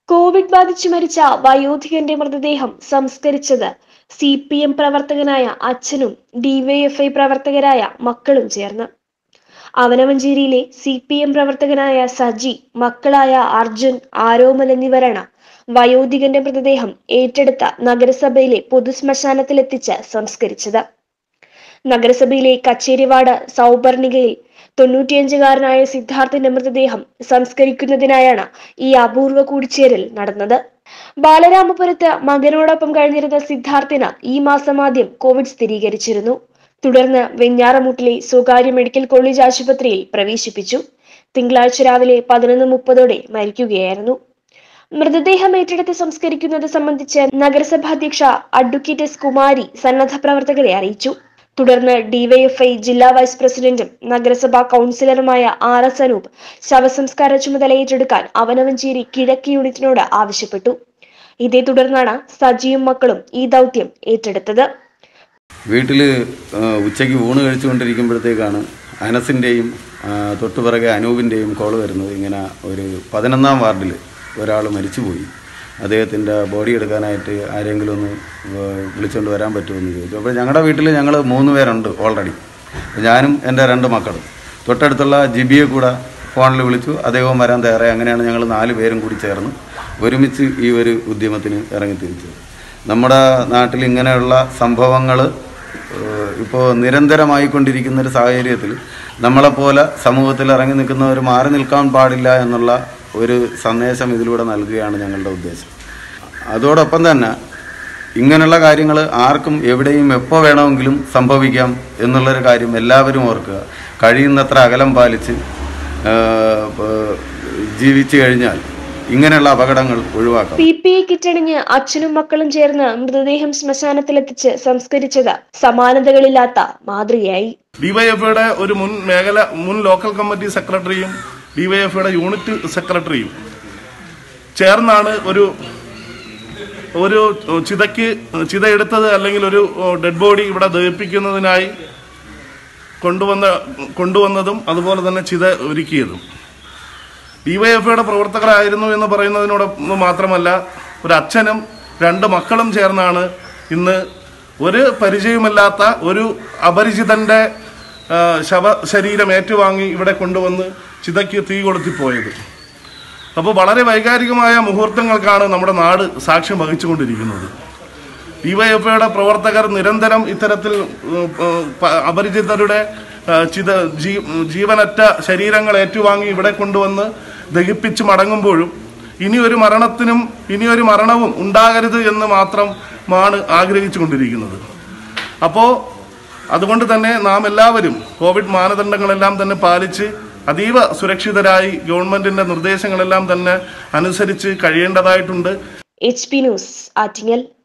Covid ബാധിച്ചു മരിച്ച വയോധികന്റെ മൃതദേഹം സംസ്കരിച്ചത് സി പി എം പ്രവർത്തകനായ അച്ഛനും ഡിവൈഎഫ്ഐ പ്രവർത്തകരായ മക്കളും ചേർന്ന് അവനമഞ്ചേരിയിലെ സി പി എം പ്രവർത്തകനായ സജി മക്കളായ അർജുൻ ആരോമൽ എന്നിവരാണ് വയോധികന്റെ മൃതദേഹം ഏറ്റെടുത്ത നഗരസഭയിലെ പൊതുശ്മശാനത്തിലെത്തിച്ച് സംസ്കരിച്ചത് നഗരസഭയിലെ കച്ചേരിവാട് സൗപർണികയിൽ തൊണ്ണൂറ്റിയഞ്ചുകാരനായ സിദ്ധാർത്ഥിന്റെ മൃതദേഹം സംസ്കരിക്കുന്നതിനായാണ് ഈ അപൂർവ കൂടിച്ചേരൽ നടന്നത് ബാലരാമപുരത്ത് മകനോടൊപ്പം കഴിഞ്ഞിരുന്ന സിദ്ധാർത്ഥിന് ഈ മാസം ആദ്യം കോവിഡ് സ്ഥിരീകരിച്ചിരുന്നു തുടർന്ന് വെഞ്ഞാറമൂട്ടിലെ സ്വകാര്യ മെഡിക്കൽ കോളേജ് ആശുപത്രിയിൽ പ്രവേശിപ്പിച്ചു തിങ്കളാഴ്ച രാവിലെ പതിനൊന്ന് മുപ്പതോടെ മരിക്കുകയായിരുന്നു മൃതദേഹം ഏറ്റെടുത്ത് സംസ്കരിക്കുന്നത് സംബന്ധിച്ച് നഗരസഭാധ്യക്ഷ അഡ്വക്കേറ്റ് എസ് കുമാരി സന്നദ്ധ പ്രവർത്തകരെ അറിയിച്ചു തുടർന്ന് ഡിവൈഎഫ്ഐ ജില്ലാ വൈസ് പ്രസിഡന്റും നഗരസഭാ കൗൺസിലറുമായ ആർ എസ് അനൂപ് ശവസംസ്കാര ചുമതല ഏറ്റെടുക്കാൻ അവനവഞ്ചേരി കിഴക്ക് യൂണിറ്റിനോട് ആവശ്യപ്പെട്ടു ഇതേ തുടർന്നാണ് സജിയും മക്കളും ഈ ദൗത്യം ഏറ്റെടുത്തത് വീട്ടിൽ ഉച്ചയ്ക്ക് ഊണ് കഴിച്ചുകൊണ്ടിരിക്കുമ്പോഴത്തേക്കാണ് അനസിൻ്റെയും തൊട്ടുപിറകെ അനൂപിൻ്റെയും കോൾ വരുന്നത് ഇങ്ങനെ ഒരു പതിനൊന്നാം വാർഡിൽ ഒരാൾ മരിച്ചുപോയി അദ്ദേഹത്തിൻ്റെ ബോഡി എടുക്കാനായിട്ട് ആരെങ്കിലും ഒന്ന് ഏഹ്, വിളിച്ചുകൊണ്ട് വരാൻ പറ്റുമെന്ന് ചോദിച്ചു അപ്പോൾ ഞങ്ങളുടെ വീട്ടിൽ ഞങ്ങൾ മൂന്ന് പേരുണ്ട് ഓൾറെഡി ഞാനും എൻ്റെ രണ്ട് മക്കളും തൊട്ടടുത്തുള്ള ജിബിയെ കൂടെ ഫോണിൽ വിളിച്ചു അദ്ദേഹവും വരാൻ തയ്യാറായി അങ്ങനെയാണ് ഞങ്ങൾ നാല് പേരും കൂടി ചേർന്ന് ഒരുമിച്ച് ഈ ഒരു ഉദ്യമത്തിന് ഇറങ്ങി തിരിച്ചത് നമ്മുടെ നാട്ടിൽ ഇങ്ങനെയുള്ള സംഭവങ്ങൾ ഇപ്പോൾ നിരന്തരമായിക്കൊണ്ടിരിക്കുന്ന ഒരു സാഹചര്യത്തിൽ നമ്മളെപ്പോലെ സമൂഹത്തിൽ ഇറങ്ങി നിൽക്കുന്നവർ മാറി നിൽക്കാൻ പാടില്ല എന്നുള്ള ഒരു സന്ദേശം ഇതിലൂടെ നൽകുകയാണ് ഞങ്ങളുടെ ഉദ്ദേശം അതോടൊപ്പം തന്നെ ഇങ്ങനെയുള്ള കാര്യങ്ങൾ ആർക്കും എവിടെയും എപ്പോൾ വേണമെങ്കിലും സംഭവിക്കാം എന്നുള്ളൊരു കാര്യം എല്ലാവരും ഓർക്കുക കഴിയുന്നത്ര അകലം പാലിച്ച് ആ, ആ, ജീവിച്ചു കഴിഞ്ഞാൽ ഇങ്ങനെയുള്ള അപകടങ്ങൾ ഒഴിവാക്കാം പി പി ഇ കിറ്റണിഞ്ഞ് അച്ഛനും മക്കളും ചേർന്ന് മൃതദേഹം ശ്മശാനത്തിലെത്തിച്ച് സംസ്കരിച്ചത് സമാനതകളില്ലാത്ത മാതൃകയായി ഡിവൈഎഫ്ഐയുടെ ഒരു മുൻ മേഖല മുൻ ലോക്കൽ കമ്മിറ്റി സെക്രട്ടറിയും ഡിവൈഎഫ്ഐയുടെ യൂണിറ്റ് സെക്രട്ടറിയും ചേർന്നാണ് ഒരു ഒരു ചിതയ്ക്ക് ചിതയെടുത്തത് അല്ലെങ്കിൽ ഒരു ഡെഡ് ബോഡി ഇവിടെ ദഹിപ്പിക്കുന്നതിനായി കൊണ്ടുവന്ന കൊണ്ടുവന്നതും അതുപോലെ തന്നെ ചിത ഒരുക്കിയതും ഡിവൈഎഫ്ഐയുടെ പ്രവർത്തകരായിരുന്നു എന്ന് പറയുന്നതിനോടൊപ്പം മാത്രമല്ല ഒരു അച്ഛനും രണ്ട് മക്കളും ചേർന്നാണ് ഇന്ന് ഒരു പരിചയമില്ലാത്ത ഒരു അപരിചിതന്റെ ആ, ശവശരീരം ഏറ്റുവാങ്ങി ഇവിടെ കൊണ്ടുവന്ന് ചിതയ്ക്ക് തീ കൊളുത്തിപ്പോയത് അപ്പോൾ വളരെ വൈകാരികമായ മുഹൂർത്തങ്ങൾക്കാണ് നമ്മുടെ നാട് സാക്ഷ്യം വഹിച്ചുകൊണ്ടിരിക്കുന്നത് ഡിവൈഎഫ്ഐയുടെ പ്രവർത്തകർ നിരന്തരം ഇത്തരത്തിൽ ഉം, ഉം, പ- അപരിചിതരുടെ ആ, ചിത ജീ- ജീവനറ്റ ശരീരങ്ങൾ ഏറ്റുവാങ്ങി ഇവിടെ കൊണ്ടുവന്ന് ദഹിപ്പിച്ച് മടങ്ങുമ്പോഴും ഇനിയൊരു മരണത്തിനും ഇനിയൊരു മരണവും ഉണ്ടാകരുത് എന്ന് മാത്രമാണ് ആഗ്രഹിച്ചു കൊണ്ടിരിക്കുന്നത് അപ്പോൾ അതുകൊണ്ട് തന്നെ നാം എല്ലാവരും കോവിഡ് മാനദണ്ഡങ്ങളെല്ലാം തന്നെ പാലിച്ച് അതീവ സുരക്ഷിതരായി ഗവൺമെന്റിന്റെ നിർദ്ദേശങ്ങളെല്ലാം തന്നെ അനുസരിച്ച് കഴിയേണ്ടതായിട്ടുണ്ട് എച്ച് പി ന്യൂസ് ആറ്റിങ്ങൽ